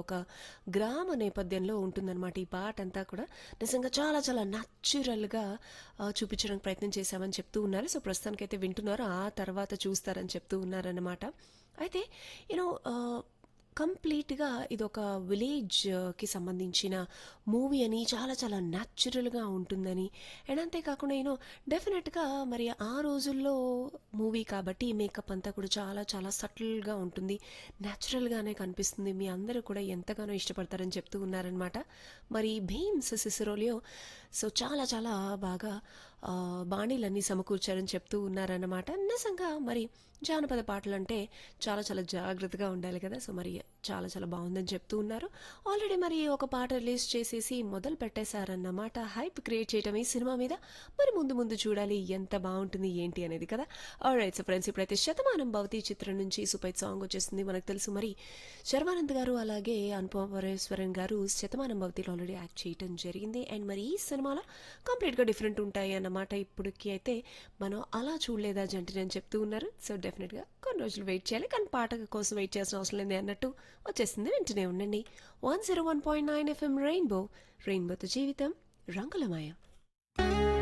ఒక గ్రామ నేపథ్యంలో ఉంటుందన్నమాట ఈ పాట అంతా కూడా నిజంగా చాలా చాలా న్యాచురల్గా చూపించడానికి ప్రయత్నం చేశామని చెప్తూ ఉన్నారు సో ప్రస్తుతానికైతే వింటున్నారు ఆ తర్వాత చూస్తారని చెప్తూ ఉన్నారన్నమాట అయితే యూనో కంప్లీట్గా ఇది ఒక విలేజ్కి సంబంధించిన మూవీ అని చాలా చాలా న్యాచురల్గా ఉంటుందని అండ్ అంతేకాకుండా యూనో డెఫినెట్గా మరి ఆ రోజుల్లో మూవీ కాబట్టి మేకప్ అంతా కూడా చాలా చాలా సటిల్గా ఉంటుంది న్యాచురల్గానే కనిపిస్తుంది మీ అందరూ కూడా ఎంతగానో ఇష్టపడతారని చెప్తూ ఉన్నారనమాట మరి భీమ్స్ సిసిరోలియో సో చాలా చాలా బాగా ఆ, బాణీలన్నీ సమకూర్చారని చెప్తూ ఉన్నారన్నమాట నిజంగా మరి జానపద పాటలు అంటే చాలా చాలా జాగ్రత్తగా ఉండాలి కదా సో మరి చాలా చాలా బాగుందని చెప్తూ ఉన్నారు ఆల్రెడీ మరి ఒక పాట రిలీజ్ చేసేసి మొదలు పెట్టేశారన్నమాట హైప్ క్రియేట్ చేయటం ఈ సినిమా మీద మరి ముందు ముందు చూడాలి ఎంత బాగుంటుంది ఏంటి అనేది కదా రైట్ సో ఫ్రెండ్స్ ఇప్పుడైతే శతమానం భవతి చిత్రం నుంచి సూపర్ సాంగ్ వచ్చేస్తుంది మనకు తెలుసు మరి శర్వానంద్ గారు అలాగే అనుపమ పరమేశ్వరన్ గారు శతమానం భవతిలో ఆల్రెడీ యాక్ట్ చేయటం జరిగింది అండ్ మరి ఈ సినిమాలో కంప్లీట్గా డిఫరెంట్ ఉంటాయి అన్నమాట ఇప్పటికి అయితే మనం అలా చూడలేదా జంటని అని చెప్తూ ఉన్నారు సో డెఫినెట్గా కొన్ని రోజులు వెయిట్ చేయాలి కానీ పాట కోసం వెయిట్ చేయాల్సిన అవసరం లేదు అన్నట్టు వచ్చేసింది వెంటనే ఉండండి one zero one point nine FM rainbow రెయిన్బోతో జీవితం రంగులమయం